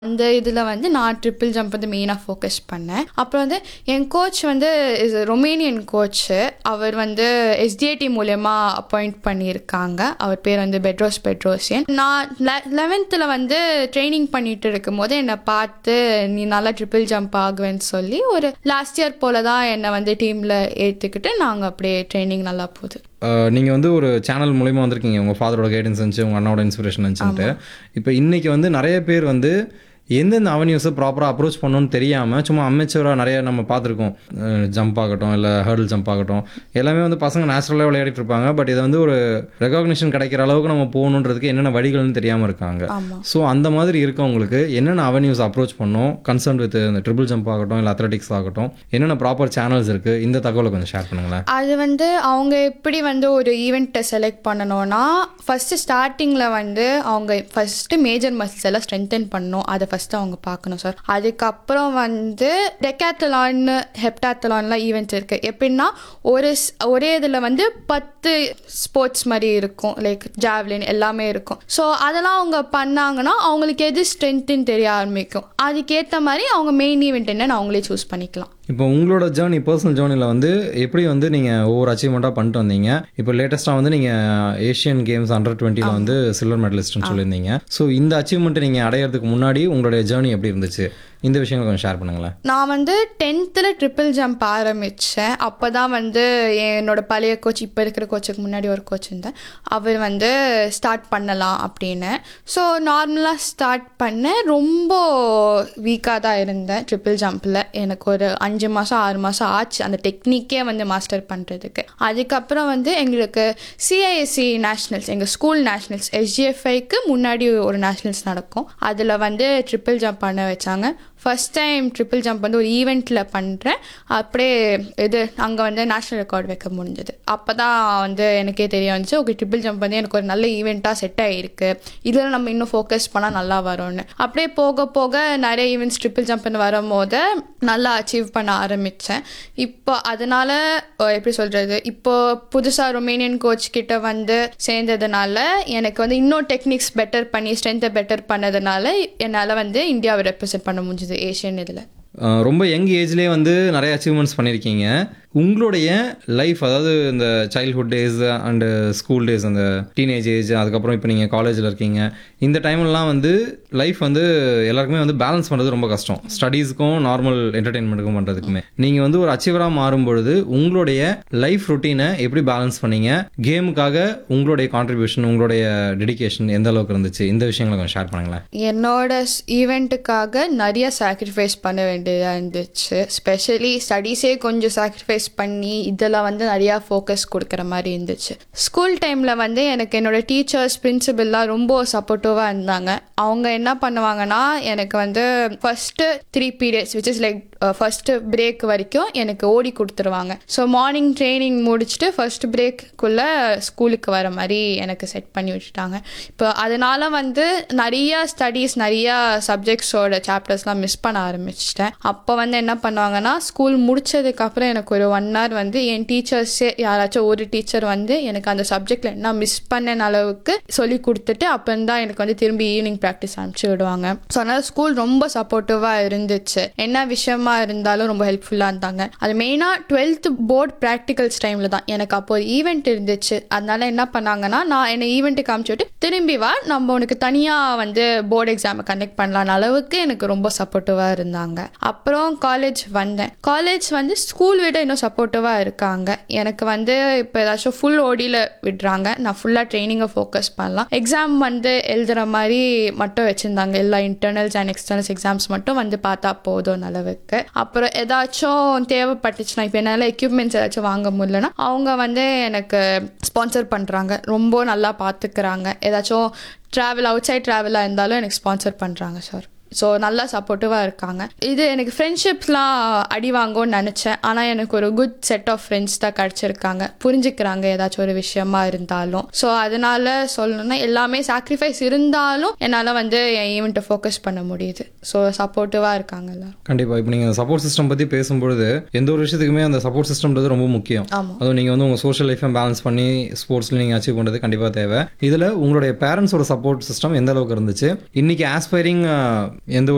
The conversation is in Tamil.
அந்த இதில் வந்து நான் ட்ரிபிள் ஜம்ப் வந்து மெயினாக ஃபோக்கஸ் பண்ணேன் அப்புறம் வந்து என் கோச் வந்து இஸ் ரொமேனியன் கோச்சு அவர் வந்து எஸ்டிஐடி மூலயமா அப்பாயிண்ட் பண்ணியிருக்காங்க அவர் பேர் வந்து பெட்ரோஸ் பெட்ரோசியன் நான் லெவன்த்தில் வந்து ட்ரைனிங் பண்ணிட்டு இருக்கும்போது என்னை பார்த்து நீ நல்லா ட்ரிபிள் ஜம்ப் ஆகுவேன்னு சொல்லி ஒரு லாஸ்ட் இயர் போல தான் என்னை வந்து டீமில் ஏற்றுக்கிட்டு நாங்கள் அப்படியே ட்ரைனிங் நல்லா போகுது நீங்கள் வந்து ஒரு சேனல் மூலிமா வந்திருக்கீங்க உங்கள் ஃபாதரோட கைடன்ஸ் இருந்துச்சு உங்கள் அண்ணாவோட இன்ஸ்பிரேஷன் இருந்துச்சுன்ட்டு இப்போ இன்றைக்கி வந்து நிறைய பேர் வந்து எந்தெந்த அவென்யூஸை ப்ராப்பராக அப்ரோச் பண்ணணும்னு தெரியாமல் சும்மா அமெச்சூராக நிறைய நம்ம பார்த்துருக்கோம் ஜம்ப் ஆகட்டும் இல்லை ஹர்டில் ஜம்ப் ஆகட்டும் எல்லாமே வந்து பசங்க நேச்சுரலாக விளையாடிட்டு இருப்பாங்க பட் இதை வந்து ஒரு ரெகக்னிஷன் கிடைக்கிற அளவுக்கு நம்ம போகணுன்றதுக்கு என்னென்ன வழிகள்னு தெரியாமல் இருக்காங்க ஆமாம் ஸோ அந்த மாதிரி இருக்கவங்களுக்கு என்னென்ன அவென்யூஸ் அப்ரோச் பண்ணணும் கன்சர்ன் வித் இந்த ட்ரிபிள் ஜம்ப் ஆகட்டும் இல்லை அத்லெட்டிக்ஸ் ஆகட்டும் என்னென்ன ப்ராப்பர் சேனல்ஸ் இருக்குது இந்த தகவலை கொஞ்சம் ஷேர் பண்ணுங்களேன் அது வந்து அவங்க எப்படி வந்து ஒரு ஈவெண்ட்டை செலக்ட் பண்ணணும்னா ஃபஸ்ட்டு ஸ்டார்டிங்கில் வந்து அவங்க ஃபஸ்ட்டு மேஜர் மசில்ஸ் எல்லாம் ஸ்ட்ரென்தன் பண்ணணும் அதை ஃபஸ்ட்டு அவங்க பார்க்கணும் சார் அதுக்கப்புறம் வந்து டெக்காத்தலான்னு ஹெப்டாத்தலான்லாம் ஈவெண்ட்ஸ் இருக்குது எப்படின்னா ஒரு ஸ்- ஒரே இதில் வந்து பத்து ஸ்போர்ட்ஸ் மாதிரி இருக்கும் லைக் ஜாவ்லின் எல்லாமே இருக்கும் ஸோ அதெல்லாம் அவங்க பண்ணாங்கன்னா அவங்களுக்கு எது ஸ்ட்ரென்த்துன்னு தெரிய ஆரம்பிக்கும் அதுக்கேற்ற மாதிரி அவங்க மெயின் ஈவெண்ட் என்னன்னு அவங்களே சூஸ் பண்ணிக்கலாம் இப்போ உங்களோட ஜேர்னி பர்சனல் ஜேர்னியில் வந்து எப்படி வந்து நீங்கள் ஒவ்வொரு அச்சீவ்மெண்ட்டாக பண்ணிட்டு வந்தீங்க இப்போ லேட்டஸ்ட்டாக வந்து நீங்கள் ஏஷியன் கேம்ஸ் அண்டர் டுவெண்ட்டியில் வந்து சில்வர் மெடலிஸ்ட்னு சொல்லியிருந்தீங்க ஸோ இந்த அச்சீவ்மெண்ட்டை நீங்கள் அடையிறதுக்கு முன்னாடி உங்களுடைய ஜேர்னி எப்படி இருந்துச்சு இந்த விஷயங்களை கொஞ்சம் ஷேர் பண்ணுங்களேன் நான் வந்து டென்த்தில் ட்ரிபிள் ஜம்ப் ஆரம்பித்தேன் அப்போ தான் வந்து என்னோட பழைய கோச் இப்போ இருக்கிற கோச்சுக்கு முன்னாடி ஒரு கோச் இருந்தேன் அவர் வந்து ஸ்டார்ட் பண்ணலாம் அப்படின்னு ஸோ நார்மலாக ஸ்டார்ட் பண்ணேன் ரொம்ப வீக்காக தான் இருந்தேன் ட்ரிபிள் ஜம்பில் எனக்கு ஒரு அஞ்சு மாதம் ஆறு மாதம் ஆச்சு அந்த டெக்னிக்கே வந்து மாஸ்டர் பண்ணுறதுக்கு அதுக்கப்புறம் வந்து எங்களுக்கு சிஐஎஸ்சி நேஷ்னல்ஸ் எங்கள் ஸ்கூல் நேஷ்னல்ஸ் எஸ்ஜிஎஃப்ஐக்கு முன்னாடி ஒரு நேஷ்னல்ஸ் நடக்கும் அதில் வந்து ட்ரிபிள் ஜம்ப் பண்ண வச்சாங்க ஃபர்ஸ்ட் டைம் ட்ரிபிள் ஜம்ப் வந்து ஒரு ஈவெண்ட்டில் பண்ணுறேன் அப்படியே இது அங்கே வந்து நேஷ்னல் ரெக்கார்ட் வைக்க முடிஞ்சது அப்போ தான் வந்து எனக்கே தெரிய வந்துச்சு ஓகே ட்ரிபிள் ஜம்ப் வந்து எனக்கு ஒரு நல்ல ஈவெண்ட்டாக செட் ஆகிருக்கு இதில் நம்ம இன்னும் ஃபோக்கஸ் பண்ணால் நல்லா வரும்னு அப்படியே போக போக நிறைய ஈவெண்ட்ஸ் ட்ரிபிள் ஜம்ப்னு வரும்போது நல்லா அச்சீவ் பண்ண ஆரம்பித்தேன் இப்போ அதனால அஹ், எப்படி சொல்கிறது இப்போ புதுசாக ரொமேனியன் கோச் கிட்ட வந்து சேர்ந்ததுனால எனக்கு வந்து இன்னும் டெக்னிக்ஸ் பெட்டர் பண்ணி ஸ்ட்ரென்த்தை பெட்டர் பண்ணதுனால என்னால் வந்து இந்தியாவை ரெப்ரசென்ட் பண்ண முடிஞ்சுது ஏஷியன் இதில் அஹ் ரொம்ப யங் ஏஜ்லேயே வந்து நிறைய அச்சீவ்மெண்ட்ஸ் பண்ணியிருக்கீங்க உங்களுடைய லைஃப் அதாவது இந்த childhood days and school days அந்த டீனேஜ் ஏஜ் அதுக்கப்புறம் இப்போ நீங்கள் காலேஜில் இருக்கீங்க இந்த டைம்லலாம் வந்து லைஃப் வந்து எல்லாருக்குமே வந்து பேலன்ஸ் பண்ணுறது ரொம்ப கஷ்டம் ஸ்டடீஸுக்கும் நார்மல் என்டர்டெயின்மெண்ட்டுக்கும் பண்ணுறதுக்குமே நீங்கள் வந்து ஒரு அச்சீவராக மாறும் பொழுது உங்களுடைய லைஃப் ரொட்டீனை எப்படி பேலன்ஸ் பண்ணீங்க கேமுக்காக உங்களுடைய கான்ட்ரிபியூஷன் உங்களுடைய டெடிகேஷன் எந்த அளவுக்கு இருந்துச்சு இந்த விஷயங்களை கொஞ்சம் ஷேர் பண்ணுங்களேன் என்னோட ஈவெண்ட்டுக்காக நிறைய சாக்ரிஃபைஸ் பண்ண வேண்டியதாக இருந்துச்சு ஸ்பெஷலி ஸ்டடீஸே கொஞ்சம் சாக்ரிஃபைஸ் பண்ணி இதெல்லாம் வந்து நிறையா ஃபோக்கஸ் கொடுக்குற மாதிரி இருந்துச்சு ஸ்கூல் டைமில் வந்து எனக்கு என்னோட டீச்சர்ஸ் பிரின்சிபல்லாம் ரொம்ப சப்போர்ட்டிவாக இருந்தாங்க அவங்க என்ன பண்ணுவாங்கன்னா எனக்கு வந்து first three periods which is like first break வரைக்கும் எனக்கு ஓடி கொடுத்துருவாங்க ஸோ மார்னிங் ட்ரைனிங் முடிச்சுட்டு ஃபர்ஸ்ட் பிரேக்குள்ளே ஸ்கூலுக்கு வர மாதிரி எனக்கு செட் பண்ணி வச்சுட்டாங்க இப்போ அதனால வந்து நிறைய ஸ்டடீஸ் நிறைய சப்ஜெக்ட்ஸோட சாப்டர்ஸ்லாம் மிஸ் பண்ண ஆரம்பிச்சிட்டேன் அப்போ வந்து என்ன பண்ணுவாங்கன்னா ஸ்கூல் முடிச்சதுக்கப்புறம் எனக்கு ஒரு ஒன் ஹவர் வந்து என் டீச்சர்ஸே யாராச்சும் ஒரு டீச்சர் வந்து எனக்கு அந்த சப்ஜெக்டில் என்ன மிஸ் பண்ண அளவுக்கு சொல்லி கொடுத்துட்டு அப்போ தான் எனக்கு வந்து திரும்பி ஈவினிங் ப்ராக்டிஸ் அனுப்பிச்சி விடுவாங்க ஸோ அதனால் ஸ்கூல் ரொம்ப சப்போர்ட்டிவாக இருந்துச்சு என்ன விஷயமா இருந்தாலும் ரொம்ப ஹெல்ப்ஃபுல்லாக இருந்தாங்க அது மெயினாக டுவெல்த் போர்ட் ப்ராக்டிகல்ஸ் டைமில் தான் எனக்கு அப்போ ஒரு ஈவெண்ட் இருந்துச்சு அதனால என்ன பண்ணாங்கன்னா நான் என்னை ஈவெண்ட்டு காமிச்சு திரும்பி வா நம்ம உனக்கு தனியாக வந்து போர்டு எக்ஸாமை கண்டக்ட் பண்ணலான அளவுக்கு எனக்கு ரொம்ப சப்போர்ட்டிவாக இருந்தாங்க அப்புறம் காலேஜ் வந்தேன் காலேஜ் வந்து ஸ்கூல் விட இன்னும் சப்போர்ட்டிவாக இருக்காங்க எனக்கு வந்து இப்போ ஏதாச்சும் ஃபுல் ஓடியில் விடுறாங்க நான் ஃபுல்லாக ட்ரைனிங்கை ஃபோக்கஸ் பண்ணலாம் எக்ஸாம் வந்து எழுதுகிற மாதிரி மட்டும் வச்சுருந்தாங்க எல்லா இன்டர்னல்ஸ் அண்ட் எக்ஸ்டர்னல்ஸ் எக்ஸாம்ஸ் மட்டும் வந்து பார்த்தா போதும் அளவுக்கு அப்புறம் ஏதாச்சும் தேவைப்பட்டுச்சுன்னா இப்போ என்னால் எக்யூப்மெண்ட்ஸ் ஏதாச்சும் வாங்க முடியலன்னா அவங்க வந்து எனக்கு ஸ்பான்சர் பண்ணுறாங்க ரொம்ப நல்லா பார்த்துக்கிறாங்க ஏதாச்சும் ட்ராவல் அவுட் சைட் ட்ராவலாக இருந்தாலும் எனக்கு ஸ்பான்சர் பண்ணுறாங்க சார் ஸோ நல்லா சப்போர்ட்டிவாக இருக்காங்க இது எனக்கு ஃப்ரெண்ட்ஷிப்ஸ்லாம் அடி வாங்கும்னு நினச்சேன் ஆனால் எனக்கு ஒரு குட் செட் ஆஃப் ஃப்ரெண்ட்ஸ் தான் கிடச்சிருக்காங்க புரிஞ்சுக்கிறாங்க ஏதாச்சும் ஒரு விஷயமா இருந்தாலும் ஸோ அதனால சொல்லணும்னா எல்லாமே சாக்ரிஃபைஸ் இருந்தாலும் என்னால் வந்து என் ஈவெண்ட்டை ஃபோக்கஸ் பண்ண முடியுது ஸோ சப்போர்ட்டிவாக இருக்காங்க எல்லாரும் கண்டிப்பாக இப்போ நீங்கள் சப்போர்ட் சிஸ்டம் பற்றி பேசும்பொழுது எந்த ஒரு விஷயத்துக்குமே அந்த சப்போர்ட் சிஸ்டம்ன்றது ரொம்ப முக்கியம் ஆமாம் அதுவும் நீங்கள் வந்து உங்கள் சோஷியல் லைஃப்பை பேலன்ஸ் பண்ணி ஸ்போர்ட்ஸில் நீங்கள் அச்சீவ் பண்ணுறது கண்டிப்பாக தேவை இதில் உங்களுடைய பேரண்ட்ஸோட சப்போர்ட் சிஸ்டம் எந்த அளவுக்கு இருந்துச்சு இன்னைக்கு ஆஸ்பைரிங் எந்த ஒரு